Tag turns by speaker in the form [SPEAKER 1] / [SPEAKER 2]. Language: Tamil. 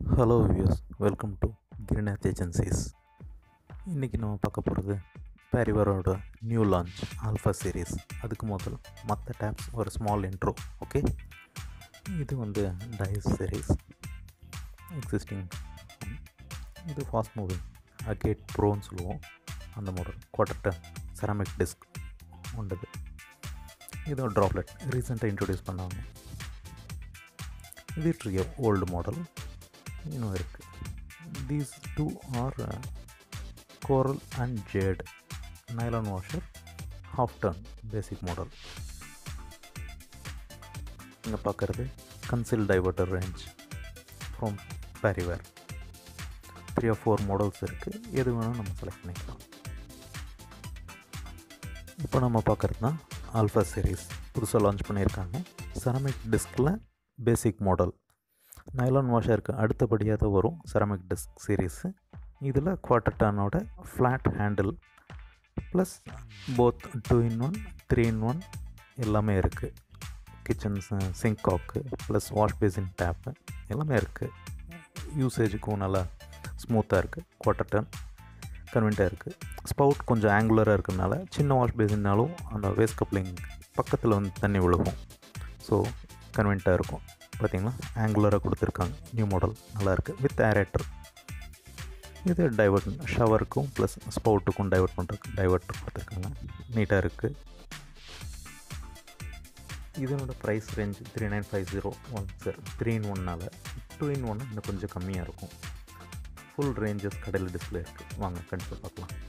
[SPEAKER 1] hello views welcome to Girinath agencies இன்றைக்கி நம்ம பார்க்க போகிறது பேரிவரோட நியூ லான்ச் ஆல்ஃபா சீரீஸ் அதுக்கு முதல் மற்ற டேப்ஸ் ஒரு ஸ்மால் இன்ட்ரோ ஓகே இது வந்து டைஸ் சீரீஸ் எக்ஸிஸ்டிங் இது ஃபாஸ்ட் மூவிங் அகேட் ப்ரோன்னு சொல்லுவோம் அந்த model quarter turn ceramic disc உண்டது இது ட்ராப்லெட் ரீசெண்டாக இன்ட்ரடியூஸ் பண்ணாங்க இது ட்ரியோ ஓல்டு மாடல் இன்னும் இருக்குது these two are coral and jade nylon washer half turn basic model இங்கே பார்க்குறது concealed diverter range from Parryware three or four models இருக்குது எது வேணால் நம்ம செலக்ட் பண்ணிக்கலாம் இப்போ நம்ம பார்க்குறது தான் ஆல்ஃபா சீரீஸ் புதுசாக லான்ச் பண்ணியிருக்காங்க செரமிக் டிஸ்கில் பேசிக் மாடல் நைலான் வாஷருக்கு அடுத்தபடியாக தான் வரும் செரமிக் டிஸ்க் சீரீஸு இதில் குவார்ட்டர் டர்னோட flat handle plus both two in one three in one எல்லாமே இருக்குது கிச்சன் சிங்க் காக்கு ப்ளஸ் வாஷ் பேசின் டேப்பு எல்லாமே இருக்குது யூசேஜுக்கும் நல்லா ஸ்மூத்தாக இருக்குது குவார்ட்டர் டர்ன் கன்வென்ட்டாக இருக்குது ஸ்பவுட் கொஞ்சம் ஆங்குலராக இருக்கிறதுனால சின்ன வாஷ் பேசின்னாலும் அந்த வேஸ்ட் கப்ளிங் பக்கத்தில் வந்து தண்ணி விழுகும் ஸோ கன்வென்ட்டாக இருக்கும் பார்த்தீங்களா ஆங்குலராக கொடுத்துருக்காங்க நியூ மாடல் நல்லாயிருக்கு வித் ஏரேட்டர் இது டைவர்ட் ஷவருக்கும் ப்ளஸ் ஸ்பவுட்டுக்கும் டைவர்ட் பண்ணுறதுக்கு டைவர்ட்டர் கொடுத்துருக்காங்க நீட்டாக இருக்குது இதனோட price range three nine five zero one sir three in ஒன்னால் டூ இன் ஒன்று இன்னும் கொஞ்சம் கம்மியாக இருக்கும் ஃபுல் ரேஞ்சஸ் கடையில் டிஸ்பிளே இருக்குது வாங்க கண்டிப்பாக பார்க்கலாம்